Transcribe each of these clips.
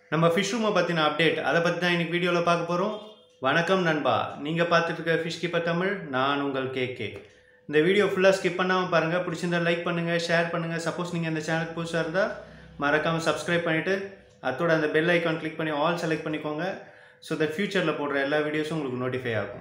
நம்ம ஃபிஷ் ரூமை பற்றின அப்டேட் அதை பற்றி தான் இன்னைக்கு வீடியோவில் பார்க்க போகிறோம் வணக்கம் நண்பா நீங்கள் பார்த்துட்டு இருக்க ஃபிஷ் கீப்பர் தமிழ் நான் உங்கள் கேகே இந்த வீடியோ ஃபுல்லாக ஸ்கிப் பண்ணாமல் பாருங்கள் பிடிச்சிருந்தா லைக் பண்ணுங்கள் ஷேர் பண்ணுங்கள் சப்போஸ் நீங்கள் இந்த சேனலுக்கு புதுசாக இருந்தால் மறக்காமல் சப்ஸ்கிரைப் பண்ணிவிட்டு அதோட அந்த பெல் ஐக்கான் கிளிக் பண்ணி ஆல் செலக்ட் பண்ணிக்கோங்க ஸோ தட் ஃப்யூச்சரில் போடுற எல்லா வீடியோஸும் உங்களுக்கு நோட்டிஃபை ஆகும்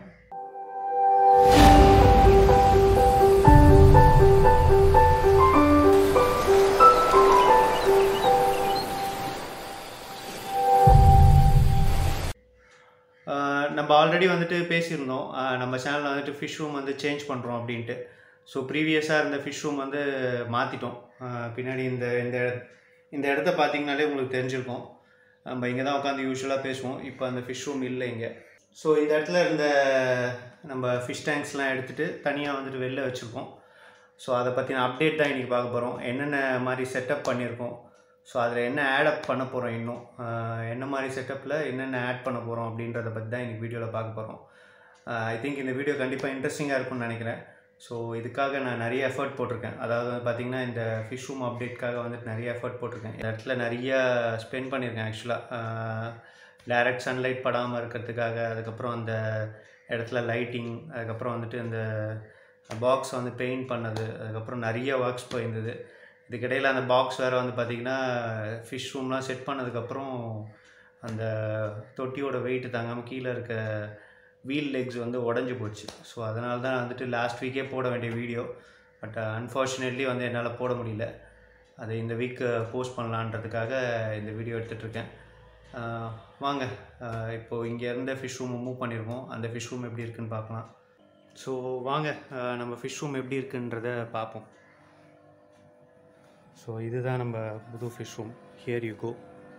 ஆஹ் நம்ம ஆல்ரெடி வந்துட்டு பேசியிருந்தோம் ஆஹ் நம்ம சேனலில் வந்துட்டு ஃபிஷ் ரூம் வந்து சேஞ்ச் பண்ணுறோம் அப்படின்ட்டு ஸோ ப்ரீவியஸாக இருந்த ஃபிஷ் ரூம் வந்து மாற்றிட்டோம் பின்னாடி இந்த இந்த இட- இந்த இடத்த பார்த்தீங்கனாலே உங்களுக்கு தெரிஞ்சிருக்கும் நம்ம இங்கே தான் உட்காந்து யூஸ்வலாக பேசுவோம் இப்போ அந்த ஃபிஷ் ரூம் இல்லை இங்கே ஸோ இந்த இடத்துல இருந்த நம்ம ஃபிஷ் டேங்க்ஸ்லாம் எடுத்துகிட்டு தனியாக வந்துட்டு வெளில வச்சுருக்கோம் ஸோ அதை பற்றின அப்டேட் தான் இன்றைக்கி பார்க்க போகிறோம் என்னென்ன மாதிரி செட்டப் பண்ணியிருக்கோம் ஸோ அதில் என்ன ஆட் அப் பண்ண போகிறோம் இன்னும் ஆஹ் என்ன மாதிரி செட்டப்பில் என்னென்ன ஆட் பண்ண போகிறோம் அப்படின்றத பற்றி தான் இன்றைக்கி வீடியோவில் பார்க்க போகிறோம் ஐ திங்க் இந்த வீடியோ கண்டிப்பாக இன்ட்ரெஸ்டிங்காக இருக்கும்னு நினைக்கிறேன் ஸோ இதுக்காக நான் நிறைய எஃபர்ட் போட்டிருக்கேன் அதாவது வந்து பார்த்திங்கன்னா இந்த ஃபிஷ் ரூம் அப்டேட்காக வந்துட்டு நிறைய எஃபர்ட் போட்டிருக்கேன் இந்த இடத்துல நிறைய ஸ்பெண்ட் பண்ணியிருக்கேன் ஆக்சுவலாக டைரக்ட் சன்லைட் படாமல் இருக்கிறதுக்காக அதுக்கப்புறம் அந்த இடத்துல லைட்டிங் அதுக்கப்புறம் வந்துட்டு இந்த பாக்ஸ் வந்து பெயிண்ட் பண்ணது அதுக்கப்புறம் நிறைய ஒர்க்ஸ் போயிருந்தது இதுக்கிடையில் அந்த பாக்ஸ் வேறு வந்து பார்த்திங்கன்னா ஃபிஷ் ரூம்லாம் செட் பண்ணதுக்கப்புறம் அந்த தொட்டியோட வெயிட் தாங்காமல் கீழே இருக்க வீல் லெக்ஸ் வந்து உடஞ்சி போச்சு ஸோ அதனால தான் வந்துட்டு லாஸ்ட் வீக்கே போட வேண்டிய வீடியோ பட் அன்ஃபார்ச்சுனேட்லி வந்து என்னால் போட முடியல அதை இந்த வீக் போஸ்ட் பண்ணலான்றதுக்காக இந்த வீடியோ எடுத்துகிட்ருக்கேன் வாங்க ஆஹ் இப்போ இங்கே இருந்த ஃபிஷ் ரூம் மூவ் பண்ணியிருக்கோம் அந்த ஃபிஷ் ரூம் எப்படி இருக்குன்னு பார்க்கலாம் ஸோ வாங்க ஆஹ் நம்ம ஃபிஷ் ரூம் எப்படி இருக்குன்றத பார்ப்போம் ஸோ இதுதான் நம்ம புது fish room here you go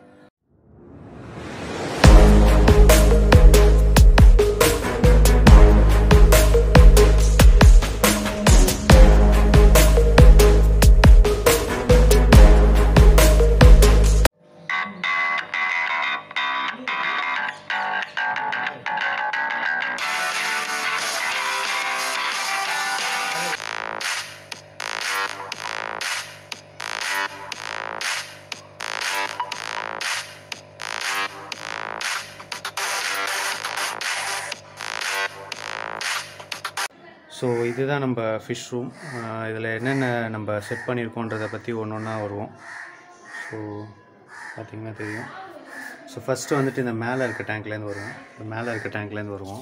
so இதுதான் நம்ம ஃபிஷ் ரூம் இதில் என்னென்ன நம்ம செட் பண்ணியிருக்கோன்றதை பற்றி ஒன்று ஒன்றா வருவோம் ஸோ பார்த்திங்கன்னா தெரியும் ஸோ ஃபஸ்ட்டு வந்துட்டு இந்த மேலே இருக்க டேங்க்லேருந்து வருவோம் இந்த மேலே இருக்க டேங்க்லேருந்து வருவோம்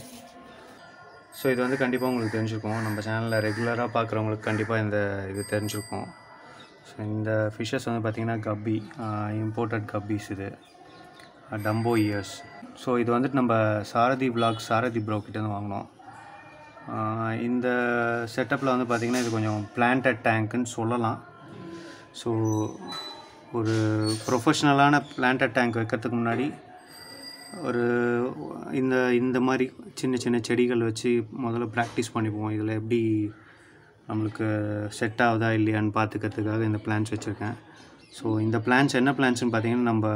ஸோ இது வந்து கண்டிப்பாக உங்களுக்கு தெரிஞ்சிருக்கும் நம்ம சேனலில் ரெகுலராக பார்க்குறவங்களுக்கு கண்டிப்பாக இந்த இது தெரிஞ்சிருக்கும் ஸோ இந்த ஃபிஷ்ஷஸ் வந்து பார்த்திங்கன்னா கப்பி இம்போர்ட்டட் கப்பீஸ் இது டம்போ இயர்ஸ் ஸோ இது வந்துட்டு நம்ம சாரதி vlog சாரதி ப்ரோ கிட்டேருந்து வாங்கினோம் ஆஹ் இந்த செட்டப்பில் வந்து பார்த்திங்கன்னா இது கொஞ்சம் பிளான்டட் டேங்க்குன்னு சொல்லலாம் ஸோ ஒரு ப்ரொஃபஷ்னலான பிளான்டட் டேங்க் வைக்கிறதுக்கு முன்னாடி ஒரு இந்த இந்த மாதிரி சின்ன சின்ன செடிகள் வச்சு முதல்ல ப்ராக்டிஸ் பண்ணிப்போம் இதில் எப்படி நம்மளுக்கு செட் ஆகுதா இல்லையான்னு பார்த்துக்கிறதுக்காக இந்த பிளான்ஸ் வச்சுருக்கேன் ஸோ இந்த பிளான்ஸ் என்ன பிளான்ஸ்னு பார்த்தீங்கன்னா நம்ம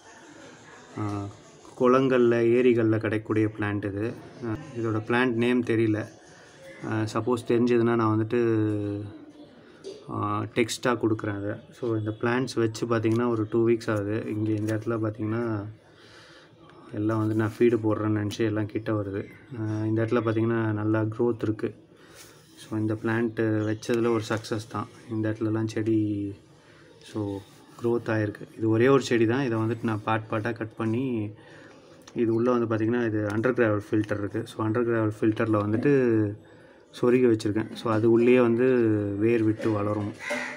ஆஹ், குளங்களில் ஏரிகளில் கிடைக்கக்கூடிய பிளான்ட் இது ஆஹ், இதோட பிளான்ட் நேம் தெரியல சப்போஸ் தெரிஞ்சதுன்னா நான் வந்துட்டு டெக்ஸ்ட்டாக கொடுக்குறேன் அதை ஸோ இந்த பிளான்ஸ் வச்சு பார்த்திங்கன்னா ஒரு டூ வீக்ஸ் ஆகுது இங்கே இந்த இடத்துல பார்த்திங்கன்னா எல்லாம் வந்து நான் ஃபீடு போடுறேன்னு நினச்சி எல்லாம் கிட்ட வருது ஆஹ், இந்த இடத்துல பார்த்திங்கன்னா நல்லா க்ரோத் இருக்குது ஸோ இந்த பிளான்ட்டு வச்சதில் ஒரு சக்ஸஸ் தான் இந்த இடத்துலலாம் செடி ஸோ க்ரோத் ஆகிருக்கு இது ஒரே ஒரு செடி தான் இதை வந்துட்டு நான் பார்ட் பார்ட்டாக கட் பண்ணி இது உள்ளே வந்து பார்த்திங்கன்னா இது அண்டர் கிராவல் ஃபில்டர் இருக்குது ஸோ அண்டர் கிராவல் ஃபில்டரில் வந்துட்டு சொருகி வச்சுருக்கேன் ஸோ அது உள்ளேயே வந்து வேர் விட்டு வளரும்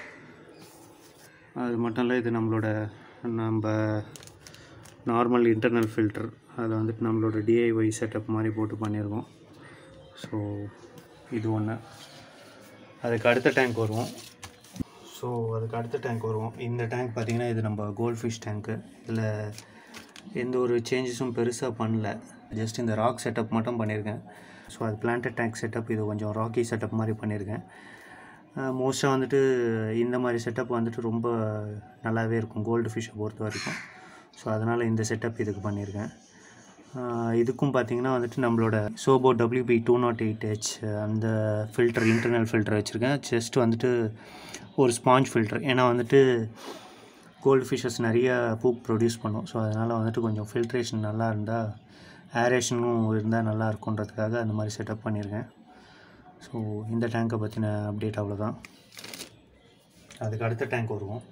அது மட்டும் இல்லை இது நம்மளோட நம்ம நார்மல் இன்டர்னல் ஃபில்டர் அதில் வந்துட்டு நம்மளோட டிஐஒய் செட்டப் மாதிரி போட்டு பண்ணியிருக்கோம் ஸோ இது ஒன்று அதுக்கு அடுத்த டேங்க் வருவோம் ஸோ அதுக்கு அடுத்த டேங்க் வருவோம் இந்த டேங்க் பார்த்திங்கன்னா இது நம்ம கோல்ட் ஃபிஷ் டேங்க்கு இதில் எந்த ஒரு சேஞ்சஸும் பெருசாக பண்ணல ஜஸ்ட் இந்த ராக் செட்டப் மட்டும் பண்ணியிருக்கேன் ஸோ அது பிளான்டட் டேங்க் செட்டப் இது கொஞ்சம் ராக்கி செட்டப் மாதிரி பண்ணியிருக்கேன் மோஸ்ட்டாக வந்துட்டு இந்த மாதிரி செட்டப் வந்துட்டு ரொம்ப நல்லாவே இருக்கும் கோல்டு ஃபிஷ்ஷை பொறுத்த வரைக்கும் ஸோ அதனால் இந்த செட்டப் இதுக்கு பண்ணியிருக்கேன் ஆஹ் இதுக்கும் பார்த்தீங்கன்னா வந்துட்டு நம்மளோட Sobo WP two nought eight H அந்த ஃபில்டர் இன்டர்னல் ஃபில்டர் வச்சுருக்கேன் ஜஸ்ட் வந்துட்டு ஒரு ஸ்பாஞ்ச் ஃபில்டர் ஏன்னா வந்துட்டு கோல்டு ஃபிஷ்ஷஸ் நிறைய பூக் ப்ரொடியூஸ் பண்ணும் ஸோ அதனால் வந்துட்டு கொஞ்சம் ஃபில்ட்ரேஷன் நல்லா இருந்தால் ஏரேஷனும் இருந்தால் நல்லா இருக்குன்றதுக்காக அந்த மாதிரி செட்டப் பண்ணியிருக்கேன் ஸோ இந்த டேங்கை பற்றின அப்டேட் அவ்வளோதான் அதுக்கு அடுத்த டேங்க் வருவோம்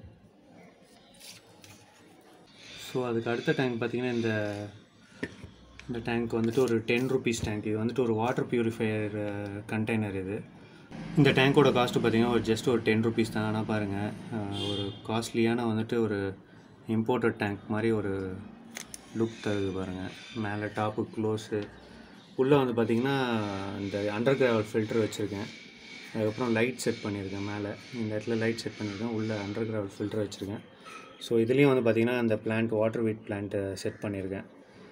ஸோ அதுக்கு அடுத்த டேங்க் பார்த்திங்கன்னா இந்த இந்த டேங்க் வந்துட்டு ஒரு டென் ருபீஸ் டேங்க் இது வந்துட்டு ஒரு வாட்டர் பியூரிஃபையர் கண்டெய்னர் இது இந்த டேங்க்கோட காஸ்ட்டு பார்த்தீங்கன்னா ஒரு ஜஸ்ட் ஒரு டென் ருபீஸ் தான் ஆனால் பாருங்கள் அஹ், ஒரு காஸ்ட்லியான வந்துட்டு ஒரு இம்போர்ட்டட் டேங்க் மாதிரி ஒரு லுக் தருது பாருங்கள் மேலே டாப்பு க்ளோஸு உள்ளே வந்து பார்த்திங்கன்னா இந்த அண்டர் கிராவல் ஃபில்டர் வச்சுருக்கேன் அதுக்கப்புறம் லைட் செட் பண்ணியிருக்கேன் மேலே இந்த இடத்துல லைட் செட் பண்ணியிருக்கேன் உள்ளே அண்டர் கிராவல் ஃபில்டர் வச்சுருக்கேன் ஸோ இதுலேயும் வந்து பார்த்திங்கன்னா அந்த plant water weed plant set பண்ணியிருக்கேன்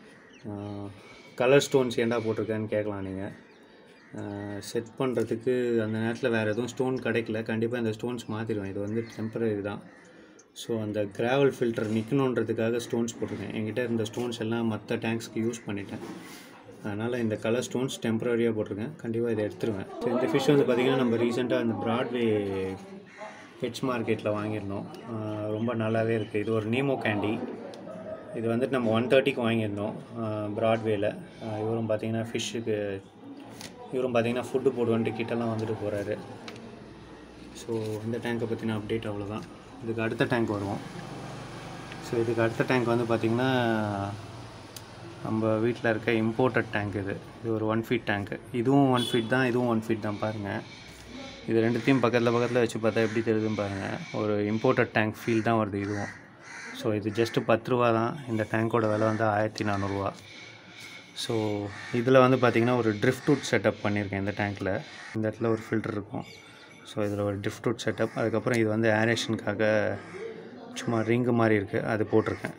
கலர் ஸ்டோன்ஸ் ஏன்டா போட்டிருக்கேன்னு கேட்கலாம் நீங்கள் செட் பண்ணுறதுக்கு அந்த நேரத்தில் வேறு எதுவும் ஸ்டோன் கிடைக்கல கண்டிப்பாக இந்த ஸ்டோன்ஸ் மாற்றிடுவேன் இது வந்து டெம்பரரி தான் ஸோ அந்த கிராவல் ஃபில்டர் நிற்கணுன்றதுக்காக ஸ்டோன்ஸ் போட்டிருக்கேன் என்கிட்ட இருந்த ஸ்டோன்ஸ் எல்லாம் மற்ற டேங்க்ஸ்க்கு யூஸ் பண்ணிட்டேன் அதனால் இந்த கலர் ஸ்டோன்ஸ் டெம்பரரியாக போட்டிருக்கேன் கண்டிப்பாக இதை எடுத்துருவேன் ஸோ இந்த ஃபிஷ் வந்து பார்த்திங்கன்னா நம்ம ரீசெண்டாக அந்த ப்ராட்வே பெட்ஸ் மார்க்கெட்டில் வாங்கியிருந்தோம் ஆஹ் ரொம்ப நல்லாவே இருக்குது இது ஒரு நீமோ கேண்டி இது வந்துட்டு நம்ம ஒன் தேர்ட்டிக்கு வாங்கியிருந்தோம் ப்ராட்வேயில் இவரும் பார்த்தீங்கன்னா ஃபிஷ்ஷுக்கு இவரும் பார்த்தீங்கன்னா ஃபுட்டு போடுவோன்ட்டு கிட்டலாம் வந்துட்டு போகிறாரு ஸோ இந்த டேங்கை பற்றின அப்டேட் அவ்வளோதான் இதுக்கு அடுத்த டேங்க் வருவோம் ஸோ இதுக்கு அடுத்த டேங்க் வந்து பார்த்திங்கன்னா நம்ம வீட்டில் இருக்க இம்போர்ட்டட் டேங்க் இது இது ஒரு ஒன் ஃபீட் டேங்க்கு இதுவும் ஒன் ஃபீட் தான் இதுவும் ஒன் ஃபீட் தான் பாருங்கள் இது ரெண்டுத்தையும் பக்கத்தில் பக்கத்தில் வச்சு பார்த்தா எப்படி தெரியுதுன்னு பாருங்கள் ஒரு இம்போர்ட்டட் டேங்க் ஃபீல் தான் வருது இதுவும் ஸோ இது ஜஸ்ட்டு பத்து ரூபா தான் இந்த டேங்கோட விலை வந்து ஆயிரத்தி நானூறுரூவா ஸோ இதில் வந்து பார்த்திங்கன்னா ஒரு ட்ரிஃப்ட் உட் செட்டப் பண்ணியிருக்கேன் இந்த டேங்க்கில் இந்த இடத்துல ஒரு ஃபில்டர் இருக்கும் ஸோ இதில் ஒரு ட்ரிஃப்ட் உட் செட்டப் அதுக்கப்புறம் இது வந்து ஏரேஷனுக்காக சும்மா ரிங்கு மாதிரி இருக்குது அது போட்டிருக்கேன்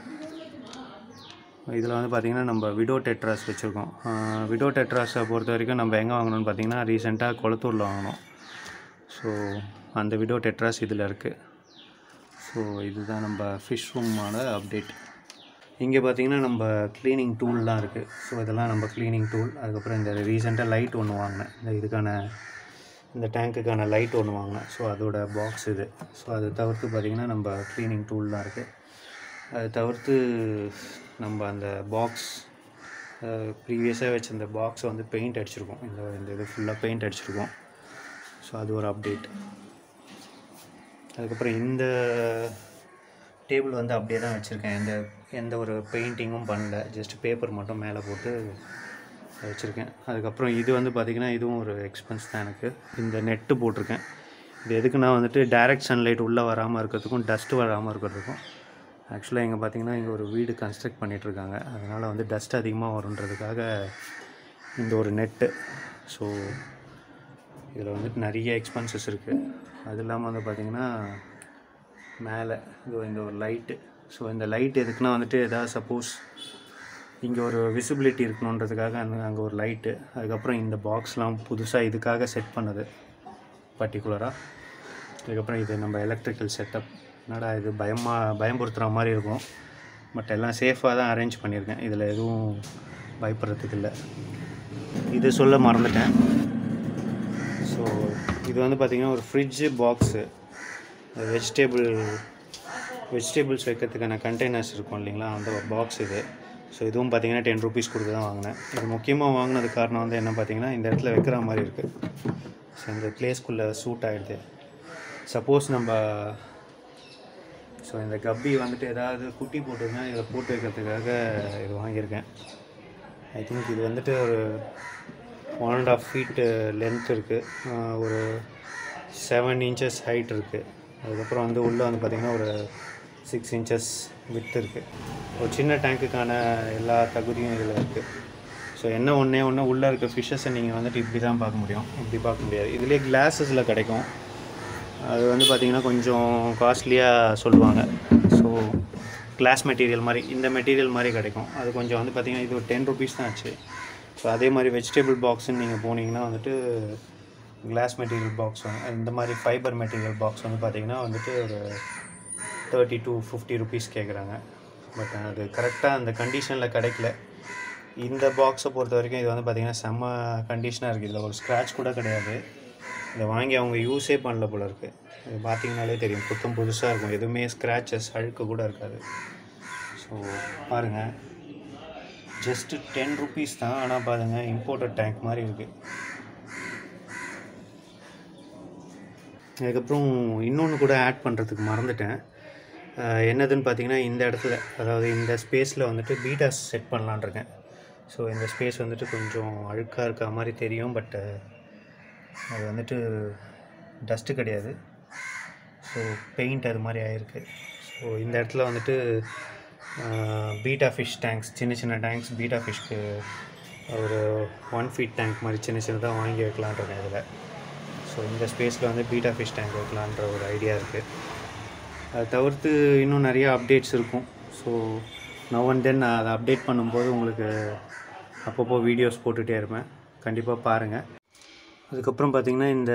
இதில் வந்து பார்த்திங்கன்னா நம்ம விடோ டெட்ராஸ் வச்சுருக்கோம் விடோ டெட்ராஸை பொறுத்த வரைக்கும் நம்ம எங்கே வாங்கணும்னு பார்த்தீங்கன்னா ரீசெண்டாக கொளத்தூரில் வாங்கினோம் ஸோ அந்த விடோ டெட்ராஸ் இதில் இருக்குது ஸோ இதுதான் நம்ம ஃபிஷ் ரூமோட அப்டேட் இங்கே பார்த்தீங்கன்னா நம்ம க்ளீனிங் டூல்லாம் இருக்குது ஸோ இதெல்லாம் நம்ம க்ளீனிங் டூல் அதுக்கப்புறம் இந்த ரீசெண்டாக லைட் ஒன்று வாங்கினேன் இந்த இதுக்கான இந்த டேங்க்குக்கான லைட் ஒன்று வாங்கினேன் ஸோ அதோட பாக்ஸ் இது ஸோ அதை தவிர்த்து பார்த்திங்கன்னா நம்ம க்ளீனிங் டூல்லாம் இருக்குது அதை தவிர்த்து நம்ம அந்த பாக்ஸ் ப்ரீவியஸாக வச்ச இந்த பாக்ஸை வந்து பெயிண்ட் அடிச்சிருக்கோம் இந்த இந்த இது ஃபுல்லாக பெயிண்ட் அடிச்சிருக்கோம் ஸோ அது ஒரு அப்டேட் அதுக்கப்புறம் இந்த டேபிள் வந்து அப்படியே தான் வச்சுருக்கேன் எந்த எந்த ஒரு பெயிண்டிங்கும் பண்ணல ஜஸ்ட் பேப்பர் மட்டும் மேலே போட்டு வச்சுருக்கேன் அதுக்கப்புறம் இது வந்து பார்த்திங்கன்னா இதுவும் ஒரு எக்ஸ்பென்ஸ் தான் எனக்கு இந்த நெட்டு போட்டிருக்கேன் இது எதுக்குன்னா வந்துட்டு டைரக்ட் சன்லைட் உள்ளே வராமல் இருக்கிறதுக்கும் டஸ்ட்டு வராமல் இருக்கிறதுக்கும் ஆக்சுவலாக இங்கே பார்த்தீங்கன்னா இங்கே ஒரு வீடு கன்ஸ்ட்ரக்ட் பண்ணிகிட்ருக்காங்க அதனால் வந்து டஸ்ட் அதிகமாக வருன்றதுக்காக இந்த ஒரு நெட்டு ஸோ இதில் வந்துட்டு நிறைய எக்ஸ்பென்சஸ் இருக்குது அது இல்லாமல் வந்து பார்த்திங்கன்னா மேலே இது இந்த ஒரு லைட்டு ஸோ இந்த லைட் எதுக்குன்னா வந்துட்டு எதாவது சப்போஸ் இங்கே ஒரு விசிபிலிட்டி இருக்கணுன்றதுக்காக அந்த அங்கே ஒரு லைட்டு அதுக்கப்புறம் இந்த பாக்ஸ்லாம் புதுசாக இதுக்காக செட் பண்ணது பர்டிகுலராக அதுக்கப்புறம் இது நம்ம எலக்ட்ரிக்கல் செட்டப் என்னடா இது பயமாக பயம்படுத்துகிற மாதிரி இருக்கும் பட் எல்லாம் சேஃபாக தான் அரேஞ்ச் பண்ணியிருக்கேன் இதில் எதுவும் பயப்படுறதுக்கு இல்லை இது சொல்ல மறந்துட்டேன் ஸோ இது வந்து பார்த்திங்கன்னா ஒரு ஃப்ரிட்ஜு பாக்ஸு வெஜிடேபிள் வெஜிடபிள்ஸ் வைக்கிறதுக்கான கண்டெய்னர்ஸ் இருக்கும் இல்லைங்களா அந்த பாக்ஸ் இது ஸோ இதுவும் பார்த்தீங்கன்னா டென் ருபீஸ் கொடுத்து தான் வாங்கினேன் இது முக்கியமாக வாங்கினது காரணம் வந்து என்ன பார்த்தீங்கன்னா இந்த இடத்துல வைக்கிற மாதிரி இருக்குது ஸோ இந்த பிளேஸ்க்குள்ளே சூட் ஆகிடுது சப்போஸ் நம்ம ஸோ இந்த கப்பி வந்துட்டு ஏதாவது குட்டி போட்டுருந்தா இதில் போட்டு வைக்கிறதுக்காக இது வாங்கியிருக்கேன் ஐ திங்க் இது வந்துட்டு ஒரு one and half feet length இருக்குது ஒரு செவன் இன்ச்சஸ் ஹைட் இருக்குது அதுக்கப்புறம் வந்து உள்ளே வந்து பார்த்திங்கன்னா ஒரு சிக்ஸ் இன்ச்சஸ் வித் இருக்குது ஒரு சின்ன டேங்க்குக்கான எல்லா தகுதியும் இதில் இருக்குது ஸோ என்ன ஒன்றே ஒன்று உள்ளே இருக்க ஃபிஷ்ஷஸை நீங்கள் வந்துட்டு இப்படி தான் பார்க்க முடியும் இப்படி பார்க்க முடியாது இதுலேயே கிளாஸஸில் கிடைக்கும் அது வந்து பார்த்திங்கன்னா கொஞ்சம் காஸ்ட்லியாக சொல்லுவாங்க ஸோ கிளாஸ் மெட்டீரியல் மாதிரி இந்த மெட்டீரியல் மாதிரி கிடைக்கும் அது கொஞ்சம் வந்து பார்த்திங்கன்னா இது ஒரு டென் ருபீஸ் தான் ஆச்சு ஸோ அதே மாதிரி வெஜிடபிள் பாக்ஸ்ன்னு நீங்கள் போனீங்கன்னா வந்துட்டு கிளாஸ் மெட்டீரியல் பாக்ஸ் இந்த மாதிரி ஃபைபர் மெட்டீரியல் பாக்ஸ் வந்து பார்த்திங்கன்னா வந்துட்டு ஒரு தேர்ட்டி டு ஃபிஃப்டி ருபீஸ் கேட்குறாங்க பட் அது கரெக்டாக அந்த கண்டிஷனில் கிடைக்கல இந்த பாக்ஸை பொறுத்த வரைக்கும் இது வந்து பார்த்திங்கன்னா செம்ம கண்டிஷனாக இருக்குது இதில் ஒரு ஸ்க்ராட்ச் கூட கிடையாது இதை வாங்கி அவங்க யூஸே பண்ணல போல இருக்குது இது பார்த்தீங்கனாலே தெரியும் புத்தம் புதுசாக இருக்கும் எதுவுமே ஸ்க்ராச்சஸ் அழுக்கு கூட இருக்காது ஸோ பாருங்கள் ஜஸ்ட்டு டென் ருபீஸ் தான் ஆனால் பாருங்கள் இம்போர்ட்டட் டேங்க் மாதிரி இருக்குது அதுக்கப்புறம் இன்னொன்று கூட ஆட் பண்ணுறதுக்கு மறந்துட்டேன் அஹ் என்னதுன்னு பார்த்தீங்கன்னா இந்த இடத்துல அதாவது இந்த ஸ்பேஸில் வந்துட்டு பீட்டாஸ் செட் பண்ணலான் இருக்கேன் ஸோ இந்த ஸ்பேஸ் வந்துட்டு கொஞ்சம் அழுக்காக இருக்க மாதிரி தெரியும் பட் அது வந்துட்டு டஸ்ட்டு கிடையாது ஸோ பெயிண்ட் அது மாதிரி ஆயிருக்கு ஸோ இந்த இடத்துல வந்துட்டு பீட்டா ஃபிஷ் டேங்க்ஸ் சின்ன சின்ன டேங்க்ஸ் பீட்டா ஃபிஷ்க்கு ஒரு ஒன் ஃபீட் டேங்க் மாதிரி சின்ன சின்னதாக வாங்கி வைக்கலான்றேன் இதில் ஸோ இந்த ஸ்பேஸில் வந்து பீட்டா ஃபிஷ் டேங்க் வைக்கலான்ற ஒரு ஐடியா இருக்குது அதை தவிர்த்து இன்னும் நிறைய அப்டேட்ஸ் இருக்கும் ஸோ நவ் அண்ட் தென் நான் அதை அப்டேட் பண்ணும்போது உங்களுக்கு அப்பப்போ வீடியோஸ் போட்டுகிட்டே இருப்பேன் கண்டிப்பாக பாருங்கள் அதுக்கப்புறம் பார்த்திங்கன்னா இந்த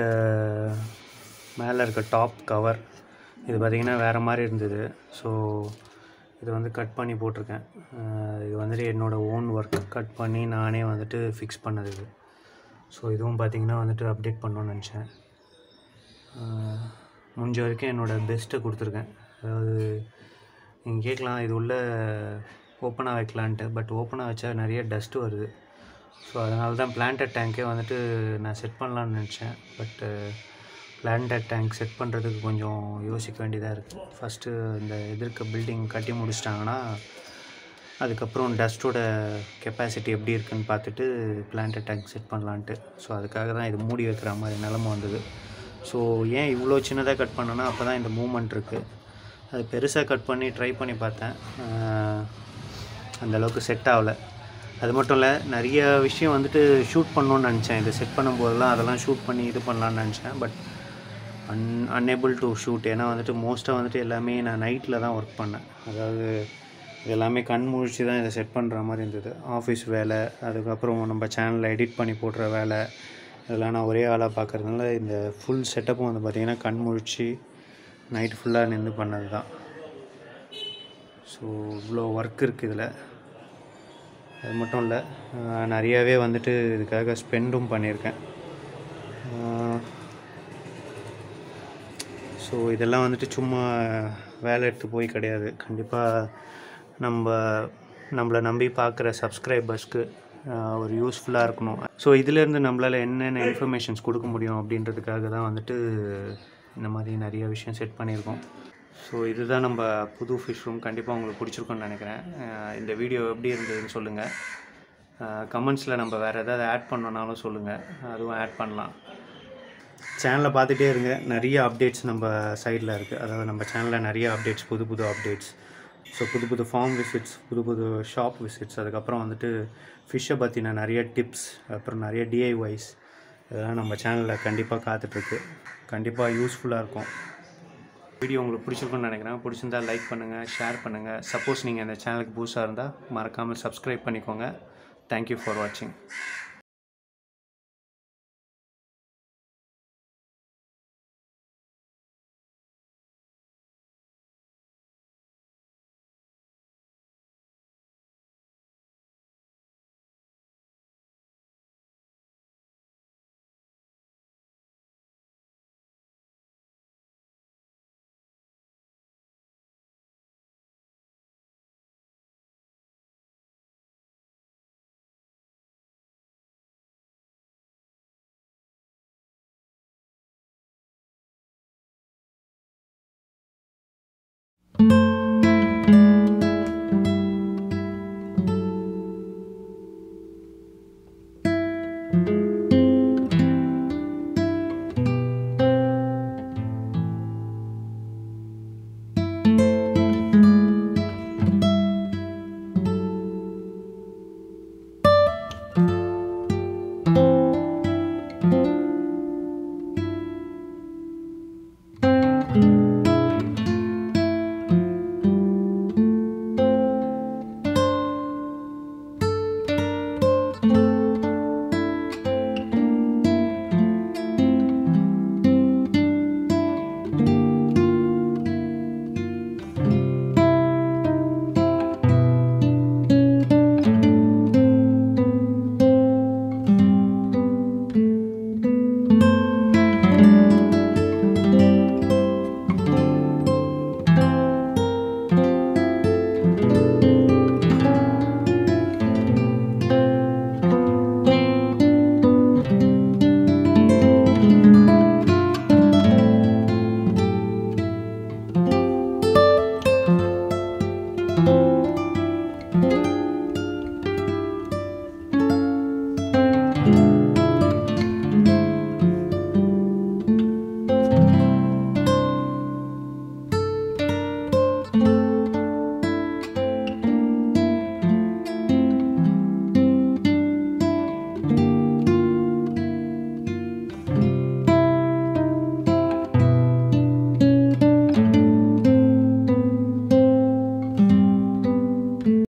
மேலே இருக்க டாப் கவர் இது பார்த்திங்கன்னா வேறு மாதிரி இருந்தது ஸோ இது வந்து கட் பண்ணி போட்டிருக்கேன் அஹ் இது வந்துட்டு என்னோடய ஓன் ஒர்க் கட் பண்ணி நானே வந்துட்டு ஃபிக்ஸ் பண்ணது இது ஸோ இதுவும் பார்த்திங்கன்னா வந்துட்டு அப்டேட் பண்ணணும்னு நினச்சேன் ஆஹ் முடிஞ்ச வரைக்கும் என்னோடய பெஸ்ட்டை கொடுத்துருக்கேன் அதாவது நீங்கள் கேட்கலாம் இது உள்ள ஓப்பனாக வைக்கலான்ட்டு பட் ஓப்பனாக வச்சா நிறைய டஸ்ட்டு வருது ஸோ அதனால தான் பிளான்டட் டேங்க்கே வந்துட்டு நான் செட் பண்ணலான்னு நினச்சேன் பட்டு பிளான்டட் டேங்க் செட் பண்ணுறதுக்கு கொஞ்சம் யோசிக்க வேண்டியதாக இருக்குது ஃபஸ்ட்டு இந்த எதிர்க்க பில்டிங் கட்டி முடிச்சிட்டாங்கன்னா அதுக்கப்புறம் டஸ்ட்டோட கெப்பாசிட்டி எப்படி இருக்குன்னு பார்த்துட்டு பிளான்டட் டேங்க் செட் பண்ணலான்ட்டு ஸோ அதுக்காக தான் இது மூடி வைக்கிற மாதிரி நிலமை வந்தது ஸோ ஏன் இவ்வளோ சின்னதாக கட் பண்ணேன்னா அப்போ தான் இந்த மூமெண்ட் இருக்குது அது பெருசாக கட் பண்ணி ட்ரை பண்ணி பார்த்தேன் ஆஹ் அந்த அளவுக்கு செட் ஆகலை அது மட்டும் இல்லை நிறைய விஷயம் வந்துட்டு ஷூட் பண்ணணும்னு நினச்சேன் இதை செட் பண்ணும்போதெல்லாம் அதெல்லாம் ஷூட் பண்ணி இது பண்ணலான்னு நினச்சேன் but un unable to shoot ஏன்னா வந்துட்டு மோஸ்ட்டாக வந்துட்டு எல்லாமே நான் நைட்டில் தான் ஒர்க் பண்ணேன் அதாவது இது எல்லாமே கண் முழிச்சு தான் இதை செட் பண்ணுற மாதிரி இருந்தது ஆஃபீஸ் வேலை அதுக்கப்புறம் நம்ம சேனலில் எடிட் பண்ணி போடுற வேலை இதெல்லாம் நான் ஒரே ஆளாக பார்க்குறதுனால இந்த ஃபுல் செட்டப்பும் வந்து பார்த்திங்கன்னா கண் முழிச்சு நைட் ஃபுல்லாக நின்று பண்ணது தான் ஸோ இவ்வளோ ஒர்க் இருக்குது இதில் அது மட்டும் இல்லை ஆஹ் நிறையாவே வந்துட்டு இதுக்காக ஸ்பெண்டும் பண்ணியிருக்கேன் ஸோ இதெல்லாம் வந்துட்டு சும்மா வேலை எடுத்து போய் கிடையாது கண்டிப்பாக நம்ம நம்மளை நம்பி பார்க்குற சப்ஸ்கிரைபர்ஸ்க்கு ஒரு யூஸ்ஃபுல்லாக இருக்கணும் ஸோ இதிலேருந்து நம்மளால் என்னென்ன இன்ஃபர்மேஷன்ஸ் கொடுக்க முடியும் அப்படின்றதுக்காக தான் வந்துட்டு இந்த மாதிரி நிறைய விஷயம் செட் பண்ணியிருக்கோம் ஸோ இதுதான் நம்ம புது ஃபிஷ் ரூம் கண்டிப்பாக உங்களுக்கு பிடிச்சிருக்கும்னு நினைக்கிறேன் அஹ் இந்த வீடியோ எப்படி இருந்ததுன்னு சொல்லுங்கள் கமெண்ட்ஸில் நம்ம வேறு ஏதாவது ஆட் பண்ணனாலும் சொல்லுங்கள் அதுவும் ஆட் பண்ணலாம் சேனலை பார்த்துட்டே இருங்க நிறைய அப்டேட்ஸ் நம்ம சைடில் இருக்குது அதாவது நம்ம சேனலில் நிறைய அப்டேட்ஸ் புது புது அப்டேட்ஸ் ஸோ புது புது ஃபார்ம் விசிட்ஸ் புது புது ஷாப் விசிட்ஸ் அதுக்கப்புறம் வந்துட்டு ஃபிஷ்ஷை பற்றின நிறைய டிப்ஸ் அப்புறம் நிறைய டிஐஒய்ஸ் இதெல்லாம் நம்ம சேனலில் கண்டிப்பாக காத்துட்ருக்கு கண்டிப்பாக யூஸ்ஃபுல்லாக இருக்கும் வீடியோ உங்களுக்கு பிடிச்சிருக்குன்னு நினைக்கிறேன் பிடிச்சிருந்தா லைக் பண்ணுங்கள் ஷேர் பண்ணுங்கள் சப்போஸ் நீங்கள் இந்த சேனலுக்கு புதுசாக இருந்தால் மறக்காமல் சப்ஸ்கிரைப் பண்ணிக்கோங்க தேங்க்யூ ஃபார் வாட்சிங் thank you